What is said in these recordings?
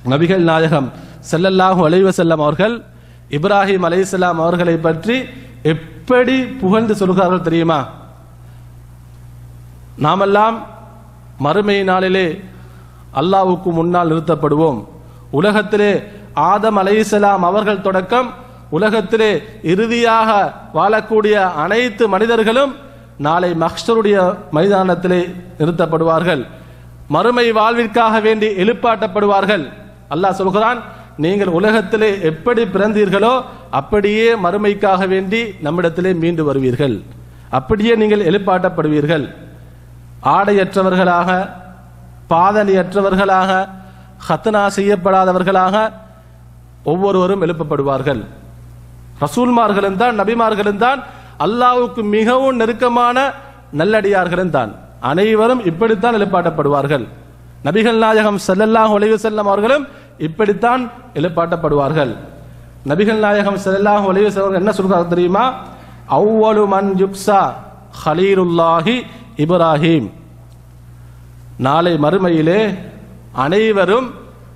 நபிகள் நாயகம் ஸல்லல்லாஹு அலைஹி வஸல்லம் அவர்கள் இப்ராஹிம் அலைஹிஸ்ஸலாம் அவர்களை பற்றி எப்படி புகழ்ந்து சொல்கிறார்கள் தெரியுமா நாமெல்லாம் மறுமை நாளிலே அல்லாஹ்வுக்கு முன்னால் நிறுத்தப்படுவோம் உலகத்திலே ஆதம் அலைஹிஸ்ஸலாம் அவர்கள் தொடக்கம் உலகத்திலே இறுதியாக வாழக்கூடிய அனைத்து மனிதர்களும் நாளை மஹ்ஷருடைய மைதானத்திலே நிறுத்தப்படுவார்கள் மறுமை வாழ்விற்காக வேண்டி எழுப்பாட்டப்படுவார்கள் அல்லாஹ் சொல்கிறான் நீங்கள் உலகத்திலே எப்படி பிறந்தீர்களோ அப்படியே மறுமைக்காக வேண்டி நம்மிடத்திலே மீண்டு வருவீர்கள் அப்படியே நீங்கள் எழுப்பாட்டப்படுவீர்கள் ஆடையற்றவர்களாக பாதணியற்றவர்களாக ஹத்னா செய்யப்படாதவர்களாக ஒவ்வொருவரும் எழுப்பப்படுவார்கள் ரசூல்மார்களும் தான் நபிமார்களும் தான் அல்லாஹ்வுக்கு மிகவும் நெருக்கமான நல்லடியார்களும் தான் அனைவரும் இப்படித்தான் எழுப்பாட்டப்படுவார்கள் நபிகள் நாயகம் ஸல்லல்லாஹு அலைஹி வஸல்லம் அவர்களும் இப்படித்தான் எழுப்பாட்டப்படுவார்கள் நபிகள் நாயகம் ஸல்லல்லாஹு அலைஹி வஸல்லம் அவர்கள் என்ன சொல்றாங்க தெரியுமா அவ்வளு மன் யுக்ஸா ஹலீலுல்லாஹி இப்ராஹிம் நாளை மறுமையிலே அனைவரும்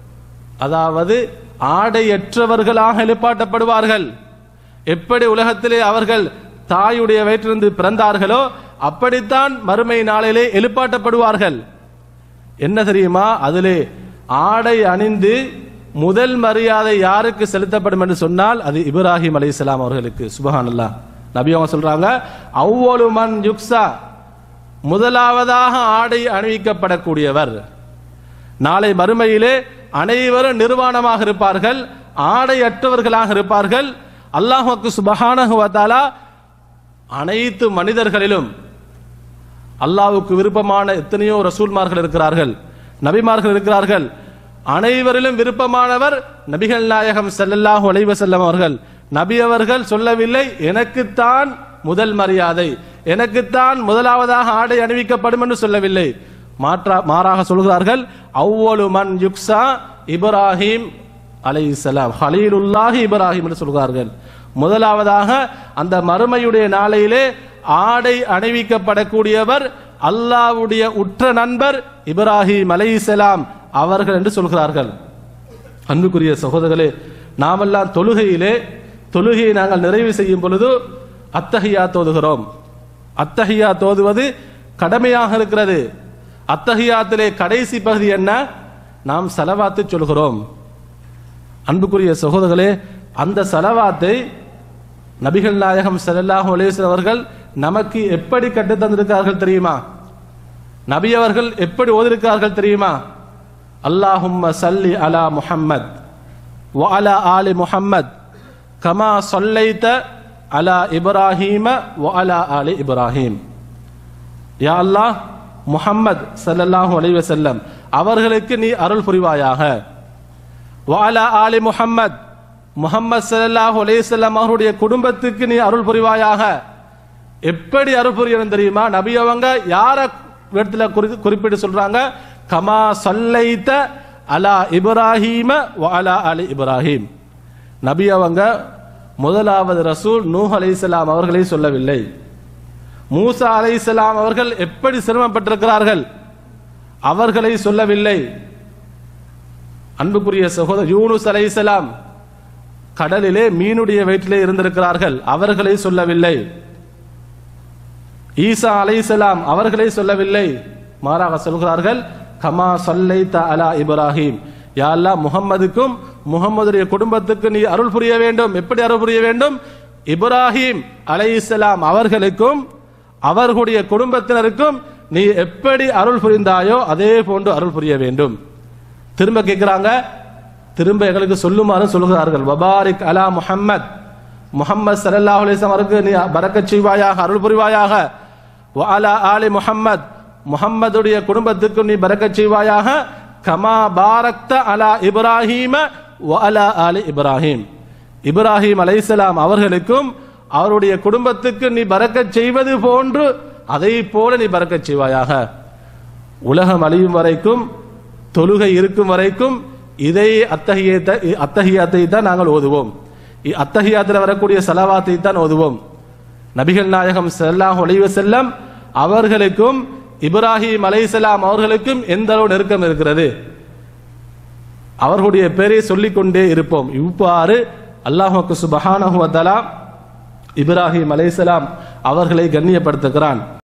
அதாவது ஆடையற்றவர்களாக எழுப்பாட்டப்படுவார்கள் எப்படி உலகத்திலே அவர்கள் தாயுடைய வயிற்றிலிருந்து பிறந்தார்களோ அப்படித்தான் மறுமை நாளிலே எழுப்பாட்டப்படுவார்கள் என்ன தெரியுமா அதிலே ஆடை அணிந்து முதல் மரியாதை யாருக்கு செலுத்தப்படும் என்று சொன்னால் அது இப்ராஹிம் அலைஹிஸ்ஸலாம் அவர்களுக்கு சுபஹானல்லாஹ் நபி அவங்க சொல்றாங்க அவ்வளவு மன் யுக்ஸா முதலாவதாக ஆடை அணிவிக்கப்படக்கூடியவர் நாளை மறுமையிலே அனைவரும் நிர்வாணமாக இருப்பார்கள் ஆடையற்றவர்களாக இருப்பார்கள் அல்லாஹுக்கு சுபஹானஹு வ தஆலா அனைத்து மனிதர்களிலும் அல்லாஹ்வுக்கு விருப்பமான எத்தனையோ ரசூல்மார்கள் இருக்கிறார்கள் நபிமார்கள் இருக்கிறார்கள் அனைவரிலும் விருப்பமானவர் நபிகள் நாயகம் ஸல்லல்லாஹு அலைஹி வஸல்லம் அவர்கள் நபி அவர்கள் சொல்லவில்லை எனக்குத்தான் முதல் மரியாதை எனக்குத்தான் முதலாவதாக ஆடை அணிவிக்கப்படும் என்று சொல்லவில்லை மாற்றா மாறாக சொல்கிறார்கள் அவ்வளு மன் யுக்ஸா இப்ராஹிம் அலைஹிஸ்ஸலாம் ஹலீலுல்லாஹி இப்ராஹிம் என்று சொல்கிறார்கள் முதலாவதாக அந்த மறுமையுடைய நாளையிலே ஆடை அணிவிக்கப்படக்கூடியவர் அல்லாஹ்வுடைய உற்ற நண்பர் இப்ராஹிம் அலைஹிஸ்ஸலாம் அவர்கள் என்று சொல்கிறார்கள் அன்புக்குரிய சகோதரர்களே நாமெல்லாம் தொழுகையிலே தொழுகையை நாங்கள் நிறைவு செய்யும் பொழுது அத்தஹியா தோதுகிறோம் அத்தஹியா தோதுவது கடமையாக இருக்கிறது அத்தஹியாத்திலே கடைசி பகுதி என்ன நாம் செலவாத்து சொல்கிறோம் அன்புக்குரிய சகோதரர்களே அந்த செலவாத்தை நபிகள் நாயகம் ஸல்லல்லாஹு அலைஹி வஸல்லம் அவர்கள் நமக்கு எப்படி கற்றுத் தந்திருக்கார்கள் தெரியுமா நபி அவர்கள் எப்படி ஓதிருக்கார்கள் தெரியுமா அல்லாஹும்ம சல்லி அலா முஹம்மத் வ அலா ஆலி முஹம்மத் கமா சொல்லைத்த அலா இப்ராஹீம வ அலா ஆலி இப்ராஹீம் யா அல்லாஹ் முஹம்மத் ஸல்லல்லாஹு அலைஹி வஸல்லம் அவர்களுக்கு நீ அருள் புரிவாயாக வ அலா ஆலி முஹம்மத் முஹம்மது ஸல்லல்லாஹு அலைஹி வஸல்லம் அவருடைய குடும்பத்துக்கு நீ அருள் புரிவாயாக எப்படி அருள் புரியணும் தெரியுமா நபி அவங்க யார இடத்துல குறி- குறிப்பிட்டு சொல்றாங்க கமா சொல்லைத்த அலா இப்ராஹீம வ அலா அலி இப்ராஹீம் நபி அவங்க முதலாவது ரசூல் நூஹ் அலைஹிஸ்ஸலாம் அவர்களை சொல்லவில்லை மூசா அலைஹிஸ்ஸலாம் அவர்கள் எப்படி சிரமப்பட்டிருக்கிறார்கள் அவர்களை சொல்லவில்லை அன்புக்குரிய சகோதரர் யூனுஸ் அலைஹிஸ்ஸலாம் கடலிலே மீனுடைய வயிற்றிலே இருந்திருக்கிறார்கள் அவர்களை சொல்லவில்லை ஈசா அலைஹிஸ்ஸலாம் அவர்களை சொல்லவில்லை மாறாக சொல்கிறார்கள் கமா சொல்லைத்த அலா இப்ராஹிம் யா அல்லாஹ் முகம்மதுக்கும் முகம்மதுடைய குடும்பத்துக்கு நீ அருள் புரிய வேண்டும் எப்படி அருள் புரிய வேண்டும் இப்ராஹிம் அலைஹிஸ்ஸலாம் அவர்களுக்கும் அவர்களுடைய குடும்பத்தினருக்கும் நீ எப்படி அருள் புரிந்தாயோ அதே போன்று அருள் புரிய வேண்டும் திரும்ப கேட்கிறாங்க திரும்ப எங்களுக்கு சொல்லுமாறு சொல்கிறார்கள் வபாரிக் அலா முஹம்மத் முஹம்மது ஸல்லல்லாஹு அலைஹி வஸல்லம் அவருக்கு நீ பரக்கத் செய்வாயாக அருள் புரிவாயாக வ அலா ஆலி முஹம்மத் முஹம்மதுடைய குடும்பத்துக்கு நீ பரக்கத் செய்வாயாக கமா பாரக்த அலா இப்ராஹீம வ அலா ஆலி இப்ராஹீம் இப்ராஹிம் அலைஹிஸ்ஸலாம் அவர்களுக்கும் அவருடைய குடும்பத்துக்கு நீ பரக்கத் செய்வது போன்று அதை போல நீ பரக்கத் செய்வாயாக உலகம் அழியும் வரைக்கும் தொழுகை இருக்கும் வரைக்கும் இதை அத்தகையத்தை அத்தகையத்தை தான் நாங்கள் ஓதுவோம் இ- அத்தகையாத்தில் வரக்கூடிய செலவாத்தை தான் ஓதுவோம் நபிகள் நாயகம் ஸல்லல்லாஹு அலைஹி வஸல்லம் அவர்களுக்கும் இப்ராஹிம் அலைஹிஸ்ஸலாம் அவர்களுக்கும் எந்த அளவு நெருக்கம் இருக்கிறது அவர்களுடைய பேரை சொல்லிக்கொண்டே இருப்போம் இவ்வாறு அல்லாஹுக்கு சுபஹானஹு வ தஆலா இப்ராஹிம் அலைஹிஸ்ஸலாம் அவர்களை கண்ணியப்படுத்துகிறான்